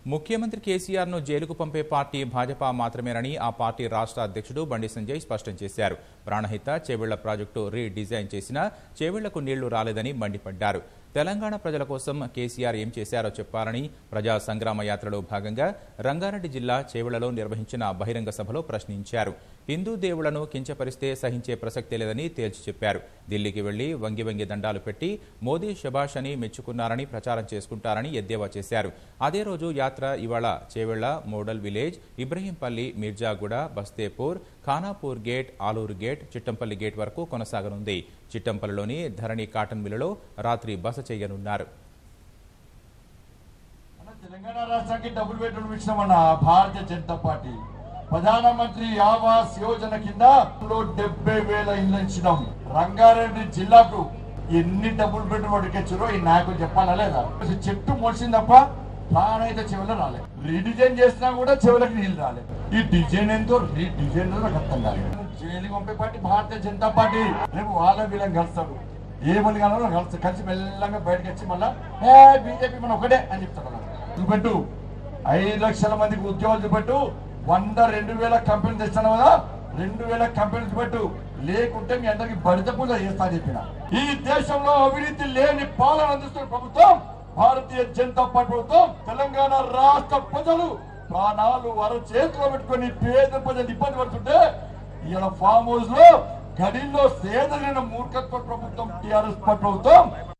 ముఖ్యమంత్రి కేసీఆర్ ను జైలుకు పంపే పార్టీ భాజపా మాత్రమేనని ఆ పార్టీ రాష్ట్ర అధ్యక్షుడు బండి సంజయ్ స్పష్టం చేశారు ప్రాణహిత చేవెళ్ల ప్రాజెక్టు రీడిజైన్ చేసినా చేవెళ్లకు నీళ్లు రాలేదని మండిపడ్డారు తెలంగాణ ప్రజల కోసం కేసీఆర్ ఏం చేశారో చెప్పాలని ప్రజా సంగ్రామ యాత్రలో భాగంగా రంగారెడ్డి జిల్లా చేవెళ్లలో నిర్వహించిన బహిరంగ సభలో ప్రశ్నించారు హిందూ దేవుళ్లను కించపరిస్తే సహించే ప్రసక్తే లేదని తేల్చి చెప్పారు ఢిల్లీకి వెళ్లి వంగి వంగి దండాలు పెట్టి మోదీ శబాష్ అని మెచ్చుకున్నారని ప్రచారం చేసుకుంటారని ఎద్దేవా చేశారు అదే రోజు యాత్ర ఇవాళ Chevella model village Ibrahimpalli Mirzaguda Bastepur Khanapur gate Aluru gate Chittampalli gate వరకు కొనసాగనుంది చిట్టంపల్లిలోని ధరణి కాటన్ మిల్లులో రాత్రి బస చేయనున్నారు మన తెలంగాణ రాష్ట్రానికి డబుల్ బెడ్రూమ్ ఇచ్చినామన్న భారతీయ జనతా పార్టీ ప్రధానమంత్రి ఆవాస్ యోజన కింద డెబ్బై వేల ఇళ్ళు ఇచ్చినాం రంగారెడ్డి జిల్లాకు ఎన్ని డబుల్ బెడ్రూమ్ అడిగించారో ఈ నాయకులు చెప్పాలా లేదా అసలు చెట్టు మొలిసింది తప్ప ప్రాణైతే చెవులు రాలేదు రీడిజైన్ చేసినా కూడా చెవులకు నీళ్ళు రాలేదు ఈ డిజైన్ ఎంతో రీ డిజైన్ నాకు అర్థం కాలేదు జైలుకి పంపే పార్టీ భారతీయ జనతా పార్టీ రేపు వాళ్ళ వీళ్ళని కలుస్తాడు ఏమని కావాలో కలిసి కలిసి మెల్లగా బయటకు వచ్చి మళ్ళా ఏ బీజేపీ మన ఒకటే అని చెప్తాడు చూపెట్టు ఐదు లక్షల మందికి ఉద్యోగాలు చూపెట్టు వంద రెండు వేల కంపెనీలు తెచ్చాను కదా రెండు వేల కంపెనీలు చూపెట్టు లేకుంటే మీ అందరికి బడిత పూజ చేస్తా చెప్పిన ఈ దేశంలో అవినీతి లేని పాలన అందిస్తున్న ప్రభుత్వం భారతీయ జనతా పార్టీ ప్రభుత్వం తెలంగాణ రాష్ట్ర ప్రజలు ప్రాణాలు వారు చేతిలో పెట్టుకొని పేద ప్రజలు ఇబ్బంది పడుతుంటే ఇలా ఫామ్ హౌస్ లో గడిలో సేదరిన మూర్ఖత్వ ప్రభుత్వం టిఆర్ఎస్ ప్రభుత్వం